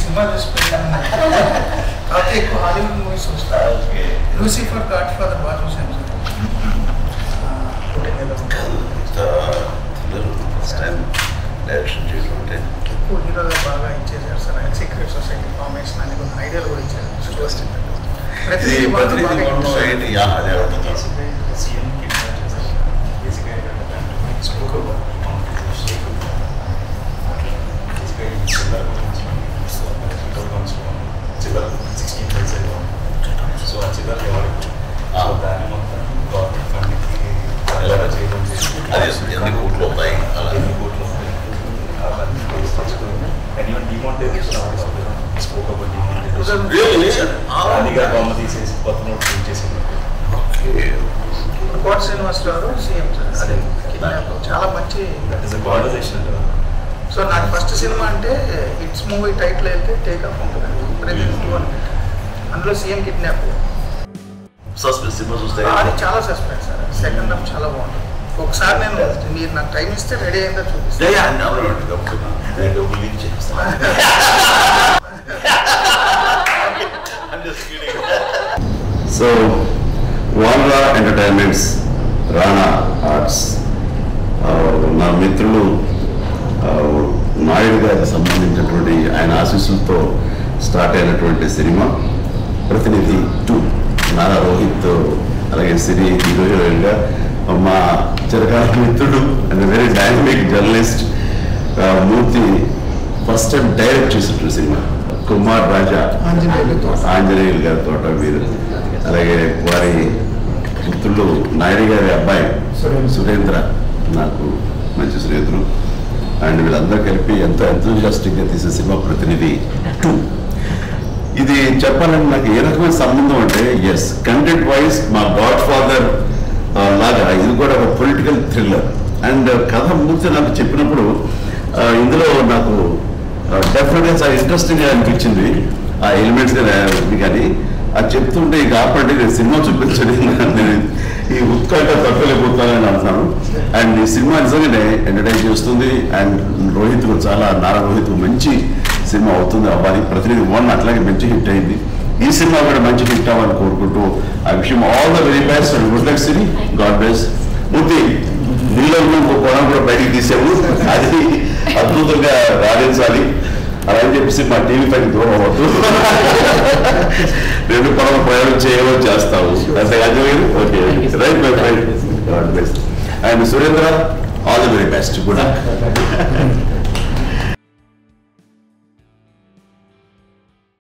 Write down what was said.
Cinema చూసి పెరిగాను కాకపోతే ఎక్కువ హాలీవుడ్ మూవీస్ చూస్తాను ఓకే లూసిఫర్ గాడ్ ఫాదర్ బాగా చూశాను సార్ ఫస్ట్ టైం డైరెక్షన్ చేయడం అంటే ఎక్కువ హీరోగా బాగా ఇచ్చేసారు సార్ ఆయన సీక్రెట్ సొసైటీ ఫార్మేషన్ అని కొన్ని ఐడియాలు కూడా ఇచ్చారు ప్రతి ఇది మాత్రం ప్రతినిధి బాగా కొనడం ఇచ్చారు. ఏంటి యా అదే అడుగుతాను సీఎం కిడ్నాప్ చేశారు బేసిక్గా ఏంటంటే స్పోక్ అబౌట్ బేసిక్గా ఈ చిల్లర గురించి చిల్లర సిక్స్టీన్ డేస్ అయితే సో ఆ చిల్లర ఎవరికి సో దాన్ని మొత్తం గవర్నమెంట్ ఫండ్కి ఎలా చేయడం అదే ఎన్ని కోట్లు అవుతాయి అలా ఎన్ని కోట్లు ఉంటాయి అవన్నీ బేస్ తెచ్చుకొని and even demonetization spoke about demonetization Really? Ah, ఖాళీగా బొమ్మ తీసేసి కొత్త నోట్ ప్రింట్ చేసేది okay Kota Srinivasa Rao CM sir అదే kidnap. చాలా మంచి that is a conversation so నాకు ఫస్ట్ సినిమా అంటే హిట్స్ మూవీ టైటిల్ అయితే టేక్ ఆఫ్ ఉంటుంది ప్రతి టూ అని అందులో సీఎం కిడ్నాప్ సస్పెన్స్ సినిమా చూస్తే అది చాలా సస్పెన్స్ సార్ సెకండ్ హాఫ్ చాలా బాగుంటుంది ఒకసారి నేను మీరు నాకు టైం ఇస్తే రెడీ అయిందో యా, చూపిస్తాను యా, అన్నీ అవును, అవును, అవును. నేను డబ్బులు లీక్ చేస్తాను I'm just kidding. సో వాల్రా ఎంటర్టైన్మెంట్స్ రాణా ఆర్ట్స్ ఆ, నా మిత్రులు ఆ, నాయుడు గారికి సంబంధించినటువంటి ఆయన ఆశీస్సులతో స్టార్ట్ అయినటువంటి సినిమా ప్రతినిధి టూ నారా రోహిత్ అలాగే సిరి హీరో హీరోయిన్గా మా చిరకాల మిత్రుడు and very dynamic journalist Murthy first time direct చేసినటువంటి సినిమా కుమార్ రాజా ఆంజనేయులతో. ఆంజనేయులు గారి తోట వీరు అలాగే వారి పుత్రులు నాయుడు గారి అబ్బాయి సురేంద్ర నాకు మంచి స్నేహితులు అండ్ వీళ్ళందరూ కలిపి ఎంతో ఎంతూజియాస్టిక్గా తీసే సినిమా ప్రతినిధి టూ ఇది చెప్పాలంటే నాకు ఏ రకమైన సంబంధం అంటే ఎస్ కంటెంట్ వైజ్ మా గాడ్ ఫాదర్ లాగా ఇది కూడా ఒక పొలిటికల్ థ్రిల్లర్ అండ్ కథ పూర్తి నాకు చెప్పినప్పుడు ఆ, ఇందులో నాకు డెఫినెట్గా చాలా ఇంట్రెస్టింగ్గా అనిపించింది ఆ ఎలిమెంట్స్ కానీ అది చెప్తుంటే ఇక ఆపండి నేను సినిమా చూపించండి నేను ఈ ఉత్కంఠ తప్పలేకపోతానని అంటున్నాను అండ్ ఈ సినిమా నిజంగానే ఎంటర్టైన్ చేస్తుంది అండ్ రోహిత్ కూడా చాలా నారా రోహిత్ మంచి సినిమా అవుతుంది అవ్వాలి ప్రతినిధి వన్ అట్లాగే మంచి హిట్ అయింది ఈ సినిమా కూడా మంచి హిట్ అవ్వాలని కోరుకుంటూ ఆ విషయం all the very best and good luck Siri God bless Murthy నీలో ఉన్న ఇంకో కోణం కూడా బయటికి తీసాము అది అద్భుతంగా రాణించాలి అలా అని చెప్పేసి మా టీవీ పైకి దూరం అవ్వద్దు రెండు పడవ ప్రయాణం చేయమో చేస్తాము అంతే అర్థమైంది okay right my friend God bless and Surendra all the very best good